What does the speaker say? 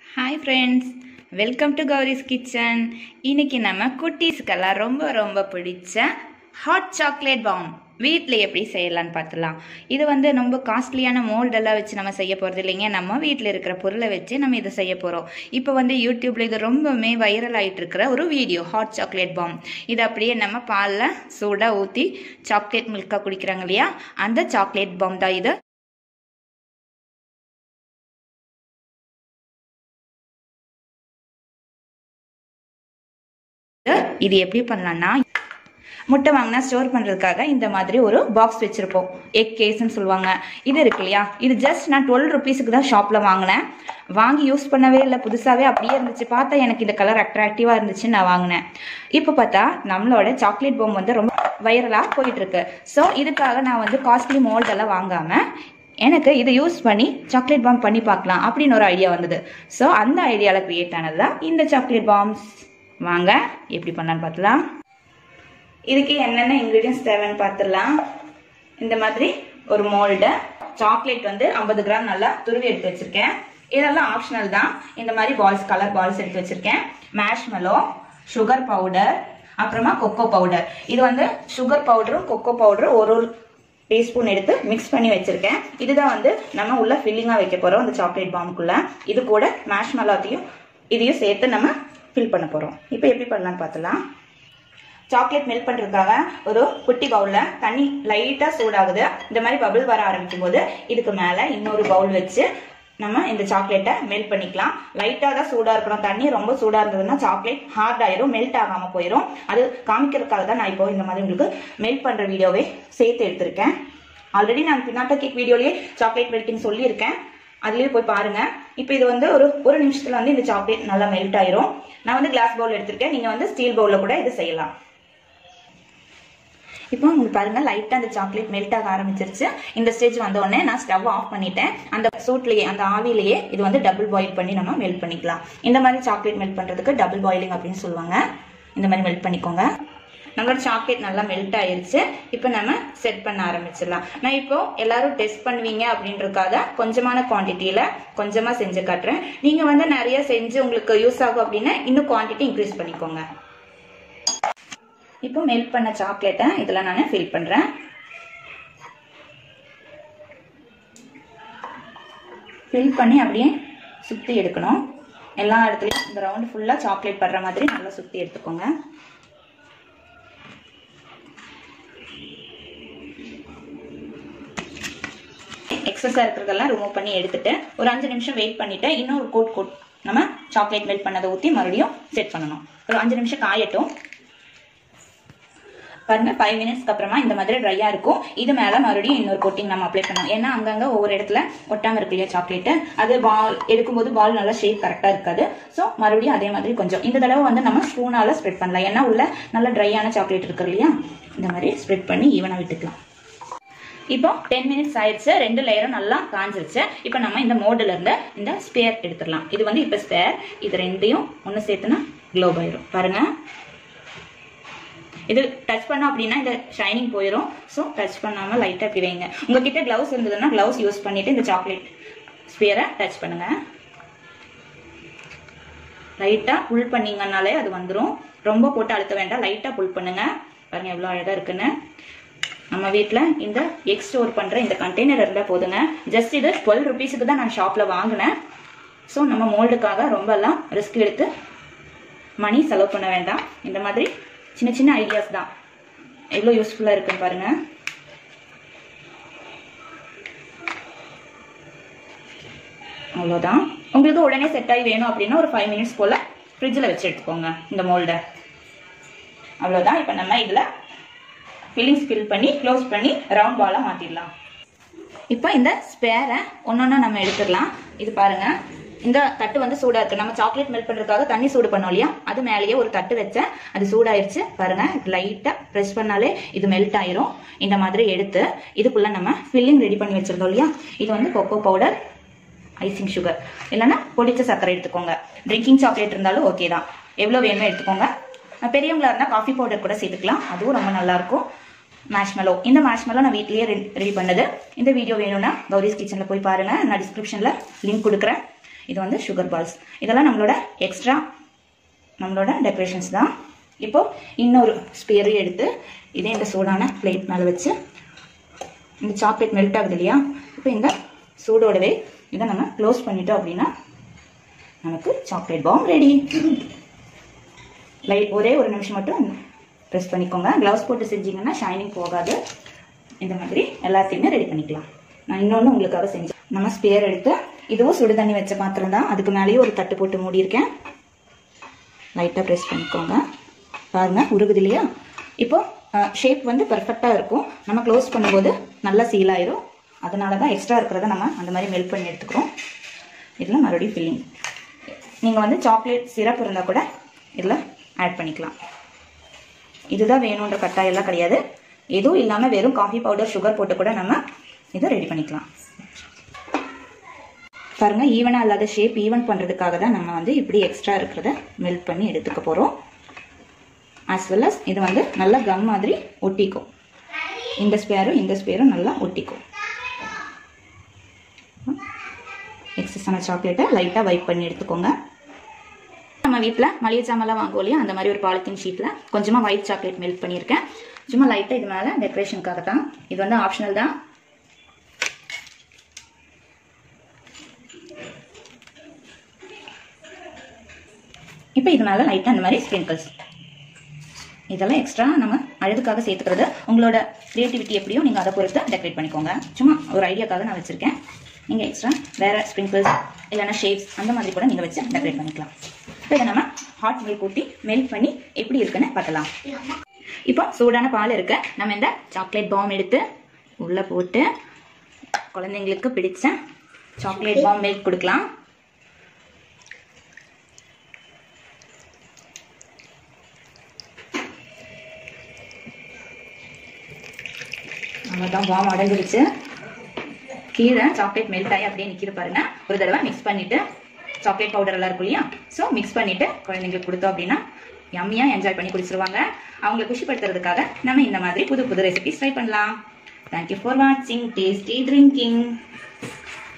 hi friends welcome to Gowri's kitchen இன்னைக்கு நம்ம குட்டீஸ்க்கெல்லாம் ரொம்ப ரொம்ப பிடிச்ச ஹாட் சாக்லேட் பாம் வீட்டில் எப்படி செய்யலாம்னு பார்த்துலாம் இது வந்து ரொம்ப காஸ்ட்லியான மோல்டெல்லாம் வச்சு நம்ம செய்ய போகிறது இல்லைங்க நம்ம வீட்டில் இருக்கிற பொருளை வச்சு நம்ம இதை செய்ய போகிறோம் இப்போ வந்து யூடியூப்பில் இது ரொம்பவுமே வைரல் ஆகிட்டு இருக்கிற ஒரு வீடியோ ஹாட் சாக்லேட் பாம் இது அப்படியே நம்ம பாலில் சூடாக ஊற்றி சாக்லேட் மில்காக குடிக்கிறாங்க இல்லையா அந்த சாக்லேட் பாம் தான் இது இது எப்படி பண்ணலாம்னா முட்டை வாங்கினா ஸ்டோர் பண்ணுறதுக்காக இந்த மாதிரி ஒரு பாக்ஸ் வச்சுருப்போம் எக் கேஸ்ன்னு சொல்லுவாங்க இது இருக்கு இல்லையா இது ஜஸ்ட் நான் டுவெல் ருபீஸுக்கு தான் ஷாப்பில் வாங்கினேன் வாங்கி யூஸ் பண்ணவே இல்லை புதுசாகவே அப்படியே இருந்துச்சு பார்த்தா எனக்கு இந்த கலர் அட்ராக்டிவாக இருந்துச்சுன்னு நான் வாங்கினேன் இப்போ பார்த்தா நம்மளோட சாக்லேட் பொம் வந்து ரொம்ப வைரலாக போயிட்டுருக்கு ஸோ இதுக்காக நான் வந்து காஸ்ட்லி மோல்டெல்லாம் வாங்காமல் எனக்கு இதை யூஸ் பண்ணி சாக்லேட் பாம் பண்ணி பார்க்கலாம் அப்படின்னு ஒரு ஐடியா வந்தது ஸோ அந்த ஐடியாவில் க்ரியேட் ஆனது தான் இந்த சாக்லேட் பாம்ஸ் வாங்க எப்படி பண்ணலான்னு பார்த்துலாம் இதுக்கு என்னென்ன இன்க்ரீடியன்ஸ் தேவைன்னு பார்த்துடலாம் இந்த மாதிரி ஒரு மோல்டு சாக்லேட் வந்து ஐம்பது கிராம் நல்லா துருவி எடுத்து வச்சிருக்கேன் இதெல்லாம் ஆப்ஷனல் தான் இந்த மாதிரி பால்ஸ் கலர் பால்ஸ் எடுத்து வச்சிருக்கேன் மேஷ்மெலோ சுகர் பவுடர் அப்புறமா கொக்கோ பவுடர் இது வந்து சுகர் பவுடரும் கொக்கோ பவுடரும் ஒரு ஒரு டீஸ்பூன் எடுத்து மிக்ஸ் பண்ணி வச்சிருக்கேன் இதுதான் வந்து நம்ம உள்ள ஃபில்லிங்காக வைக்க போகிறோம் இந்த சாக்லேட் பாம்புக்குள்ள இது கூட மேஷ்மெலாத்தையும் இதையும் சேர்த்து நம்ம ஃபில் பண்ண போகிறோம் இப்போ எப்படி பண்ணலாம்னு பார்த்துலாம் சாக்லேட் மெல்ட் பண்ணுறதுக்காக ஒரு குட்டி பவுலில் தண்ணி லைட்டாக சூடாகுது இந்த மாதிரி பபிள் வர ஆரம்பிக்கும் போது இதுக்கு மேலே இன்னொரு பவுல் வச்சு நம்ம இந்த சாக்லேட்டை மெல்ட் பண்ணிக்கலாம் லைட்டாக தான் சூடாக இருக்கணும் தண்ணி ரொம்ப சூடாக இருந்ததுன்னா சாக்லேட் ஹார்ட் ஆயிரும் மெல்ட் ஆகாமல் போயிடும் அது காமிக்கிறதுக்காக தான் நான் இப்போ இந்த மாதிரி உங்களுக்கு மெல்ட் பண்ணுற வீடியோவே சேர்த்து எடுத்திருக்கேன் ஆல்ரெடி நான் பின்னாட்ட கேக் வீடியோலேயே சாக்லேட் மெல்ட்டிங் சொல்லியிருக்கேன் அதுலேயே போய் பாருங்க இப்போ இது வந்து ஒரு ஒரு நிமிஷத்துல வந்து இந்த சாக்லேட் நல்லா மெல்ட் ஆயிரும் நான் வந்து கிளாஸ் பவுல் எடுத்திருக்கேன் நீங்க வந்து ஸ்டீல் பவுல்ல கூட இது செய்யலாம் இப்போ உங்களுக்கு பாருங்க லைட்டா அந்த சாக்லேட் மெல்ட் ஆக ஆரம்பிச்சிருச்சு இந்த ஸ்டேஜ் வந்த உடனே நான் ஸ்டவ் ஆஃப் பண்ணிட்டேன் அந்த சூட்லயே அந்த ஆவிலேயே இது வந்து டபுள் பாயில் பண்ணி நம்ம மெல்ட் பண்ணிக்கலாம் இந்த மாதிரி சாக்லேட் மெல்ட் பண்றதுக்கு டபுள் பாயிலிங் அப்படின்னு சொல்லுவாங்க இந்த மாதிரி மெல்ட் பண்ணிக்கோங்க நம்மளோட சாக்லேட் நல்லா மெல்ட் ஆயிருச்சு இப்போ நம்ம செட் பண்ண ஆரம்பிச்சிடலாம் நான் இப்போ எல்லாரும் டெஸ்ட் பண்ணுவீங்க அப்படின்றதுக்காக கொஞ்சமான குவான்டிட்டியில கொஞ்சமா செஞ்சு காட்டுறேன் நீங்க வந்து நிறைய செஞ்சு உங்களுக்கு யூஸ் ஆகும் அப்படின்னா இன்னும் குவான்டிட்டி இன்க்ரீஸ் பண்ணிக்கோங்க இப்போ மெல்ட் பண்ண சாக்லேட்டை இதில் நான் ஃபில் பண்ணுறேன் ஃபில் பண்ணி அப்படியே சுற்றி எடுக்கணும் எல்லா இடத்துலையும் இந்த ரவுண்ட் ஃபுல்லாக சாக்லேட் படுற மாதிரி நல்லா சுற்றி எடுத்துக்கோங்க எக்ஸஸாக இருக்கிறதெல்லாம் ரிமூவ் பண்ணி எடுத்துட்டு ஒரு அஞ்சு நிமிஷம் வெயிட் பண்ணிட்டு இன்னொரு கோட் கோட் நம்ம சாக்லேட் மெல்ட் பண்ணதை ஊற்றி மறுபடியும் செட் பண்ணணும் ஒரு அஞ்சு நிமிஷம் காயட்டும் பாருங்க ஃபைவ் மினிட்ஸ்க்கு அப்புறமா இந்த மாதிரி ட்ரையா இருக்கும் இது மேல மறுபடியும் இன்னொரு கோட்டிங் நம்ம அப்ளை பண்ணணும் ஏன்னா அங்கங்க ஒவ்வொரு இடத்துல ஒட்டாம இருக்கு இல்லையா சாக்லேட் அது பால் எடுக்கும்போது பால் நல்லா ஷேப் கரெக்டா இருக்காது ஸோ மறுபடியும் அதே மாதிரி கொஞ்சம் இந்த தடவை வந்து நம்ம ஸ்பூனால ஸ்ப்ரெட் பண்ணலாம் ஏன்னா உள்ள நல்ல ட்ரையான சாக்லேட் இருக்கு இல்லையா இந்த மாதிரி ஸ்ப்ரெட் பண்ணி ஈவனா விட்டுக்கலாம் இப்போ டென் மினிட்ஸ் ஆயிடுச்சு ரெண்டு லேயரும் நல்லா காஞ்சிருச்சு இப்போ நம்ம இந்த மோடில் இருந்து இந்த ஸ்பேர் எடுத்துடலாம் இது வந்து இப்போ ஸ்பேர் இது ரெண்டையும் ஒன்று சேர்த்துனா க்ளோப் ஆயிரும் பாருங்க இது டச் பண்ணோம் அப்படின்னா இந்த ஷைனிங் போயிடும் ஸோ டச் பண்ணாமல் லைட்டாக இப்படி வைங்க உங்ககிட்ட க்ளவுஸ் இருந்ததுன்னா க்ளவுஸ் யூஸ் பண்ணிட்டு இந்த சாக்லேட் ஸ்பியரை டச் பண்ணுங்க லைட்டாக புல் பண்ணீங்கன்னாலே அது வந்துடும் ரொம்ப போட்டு அழுத்த வேண்டாம் லைட்டாக புல் பண்ணுங்க பாருங்க எவ்வளோ அழகாக இருக்குன்னு நம்ம வீட்டில் இந்த எக் ஸ்டோர் பண்ணுற இந்த கண்டெய்னர் இருந்தால் போதுங்க ஜஸ்ட் இது டுவெல் ருபீஸுக்கு தான் நான் ஷாப்பில் வாங்கினேன் ஸோ நம்ம மோல்டுக்காக ரொம்பலாம் ரிஸ்க் எடுத்து மணி செலவு பண்ண வேண்டாம் இந்த மாதிரி சின்ன சின்ன ஐடியாஸ் தான் எவ்வளோ யூஸ்ஃபுல்லாக இருக்குன்னு பாருங்க அவ்வளோதான் உங்களுக்கு உடனே செட் ஆகி வேணும் அப்படின்னா ஒரு ஃபைவ் மினிட்ஸ் போல் ஃப்ரிட்ஜில் வச்சு எடுத்துக்கோங்க இந்த மோல்டை அவ்வளோதான் இப்போ நம்ம இதில் ஃபில்லிங்ஸ் ஃபில் பண்ணி க்ளோஸ் பண்ணி ரவுண்ட் பாலாக மாற்றிடலாம் இப்போ இந்த ஸ்பேரை ஒன்றொன்னா நம்ம எடுத்துடலாம் இது பாருங்க இந்த தட்டு வந்து சூடா இருக்கு நம்ம சாக்லேட் மெல்ட் பண்றதுக்காக தண்ணி சூடு பண்ணோம் இல்லையா அது மேலேயே ஒரு தட்டு வச்சேன் அது சூடாயிருச்சு பாருங்க லைட்டா ப்ரெஸ் பண்ணாலே இது மெல்ட் ஆயிரும் இந்த மாதிரி எடுத்து இதுக்குள்ள நம்ம ஃபில்லிங் ரெடி பண்ணி வச்சிருந்தோம் இல்லையா இது வந்து கொக்கோ பவுடர் ஐசிங் சுகர் இல்லைன்னா பொடிச்ச சர்க்கரை எடுத்துக்கோங்க ட்ரிங்கிங் சாக்லேட் இருந்தாலும் ஓகே தான் எவ்வளோ வேணுமோ எடுத்துக்கோங்க பெரியவங்களா இருந்தால் காஃபி பவுடர் கூட சேர்த்துக்கலாம் அதுவும் ரொம்ப நல்லா இருக்கும் மேஷ்மெலோ இந்த மேஷ்மெலோ நான் வீட்லயே ரெடி பண்ணது இந்த வீடியோ வேணும்னா கௌரிஸ் கிச்சனில் போய் பாருங்க நான் டிஸ்கிரிப்ஷனில் லிங்க் கொடுக்குறேன் இது வந்து சுகர் பால்ஸ் இதெல்லாம் நம்மளோட எக்ஸ்ட்ரா நம்மளோட டெக்கரேஷன்ஸ் தான் இப்போ இன்னொரு ஸ்பியரை எடுத்து இதே இந்த சூடான பிளேட் மேலே வச்சு இந்த சாக்லேட் மெல்ட் ஆகுது இல்லையா இப்போ இந்த சூடோடவே இதை நம்ம க்ளோஸ் பண்ணிட்டோம் அப்படின்னா நமக்கு சாக்லேட் பாம் ரெடி லைட் ஒரே ஒரு நிமிஷம் மட்டும் ப்ரெஸ் பண்ணிக்கோங்க க்ளவுஸ் போட்டு செஞ்சீங்கன்னா ஷைனிங் போகாது இந்த மாதிரி எல்லாத்தையுமே ரெடி பண்ணிக்கலாம் நான் இன்னொன்று உங்களுக்காக செஞ்சேன் நம்ம ஸ்பேர் எடுத்து இதுவும் சுடு தண்ணி வச்ச பாத்திரம் தான் அதுக்கு மேலேயே ஒரு தட்டு போட்டு மூடியிருக்கேன் லைட்டாக ப்ரெஸ் பண்ணிக்கோங்க பாருங்க உருகுது இல்லையா இப்போ ஷேப் வந்து பர்ஃபெக்டாக இருக்கும் நம்ம க்ளோஸ் பண்ணும்போது நல்லா சீல் ஆயிரும் அதனால தான் எக்ஸ்ட்ரா இருக்கிறத நம்ம அந்த மாதிரி மெல்ட் பண்ணி எடுத்துக்கிறோம் இதில் மறுபடியும் ஃபில்லிங் நீங்கள் வந்து சாக்லேட் சிரப் இருந்தால் கூட இதில் ஆட் பண்ணிக்கலாம் இதுதான் வேணுன்ற கட்டாயெல்லாம் கிடையாது எதுவும் இல்லாமல் வெறும் காஃபி பவுடர் சுகர் போட்டு கூட நம்ம இதை ரெடி பண்ணிக்கலாம் பாருங்க ஈவனாக இல்லாத ஷேப் ஈவன் பண்ணுறதுக்காக தான் நம்ம வந்து இப்படி எக்ஸ்ட்ரா இருக்கிறத மெல்ட் பண்ணி எடுத்துக்க போகிறோம் as well as இது வந்து நல்லா கம் மாதிரி ஒட்டிக்கும் இந்த ஸ்பேரும் இந்த ஸ்பேரும் நல்லா ஒட்டிக்கும் எக்ஸஸ் ஆன சாக்லேட்டை லைட்டாக வைப் பண்ணி எடுத்துக்கோங்க நம்ம வீட்டில் மளிகை சாமான்லாம் வாங்குவோம் இல்லையா அந்த மாதிரி ஒரு பாலித்தீன் ஷீட்டில் கொஞ்சமாக ஒயிட் சாக்லேட் மெல்ட் பண்ணியிருக்கேன் சும்மா லைட்டாக இது மேலே டெக்கரேஷனுக்காக தான் இது வந்து ஆப்ஷனல் தான் இப்போ இது மேலே லைட்டாக அந்த மாதிரி ஸ்ப்ரிங்கிள்ஸ் இதெல்லாம் எக்ஸ்ட்ரா நம்ம அழகுக்காக சேர்த்துக்கிறது உங்களோட க்ரியேட்டிவிட்டி எப்படியோ நீங்கள் அதை பொறுத்து டெக்கரேட் பண்ணிக்கோங்க சும்மா ஒரு ஐடியாக்காக நான் வச்சுருக்கேன் நீங்கள் எக்ஸ்ட்ரா வேறு ஸ்ப்ரிங்கிள்ஸ் இல்லைன்னா ஷேப்ஸ் அந்த மாதிரி கூட நீங்கள் வச்சு டெக்கரேட் பண்ணிக்கலாம் இப்போ இதை நம்ம ஹாட் மில்க் ஊற்றி மெல்ட் பண்ணி எப்படி இருக்குன்னு பார்க்கலாம் இப்போ சூடான பால் இருக்கு நம்ம இந்த சாக்லேட் பாம் எடுத்து உள்ளே போட்டு குழந்தைங்களுக்கு பிடிச்ச சாக்லேட் பாம் மில்க் கொடுக்கலாம் அவ்வளோதான் பாம் அடைஞ்சிருச்சு கீழே சாக்லேட் மெல்ட் ஆகி அப்படியே நிற்கிது பாருங்க ஒரு தடவை மிக்ஸ் பண்ணிட்டு சாக்லேட் பவுடர் எல்லாம் இருக்கும் இல்லையா ஸோ மிக்ஸ் பண்ணிட்டு குழந்தைங்களுக்கு கொடுத்தோம் அப்படின்னா யம்மியா என்ஜாய் பண்ணி குடிச்சிருவாங்க அவங்களை குஷிப்படுத்துறதுக்காக நம்ம இந்த மாதிரி புது புது ரெசிபிஸ் ட்ரை பண்ணலாம் தேங்க்யூ ஃபார் வாட்சிங் டேஸ்டி ட்ரிங்கிங்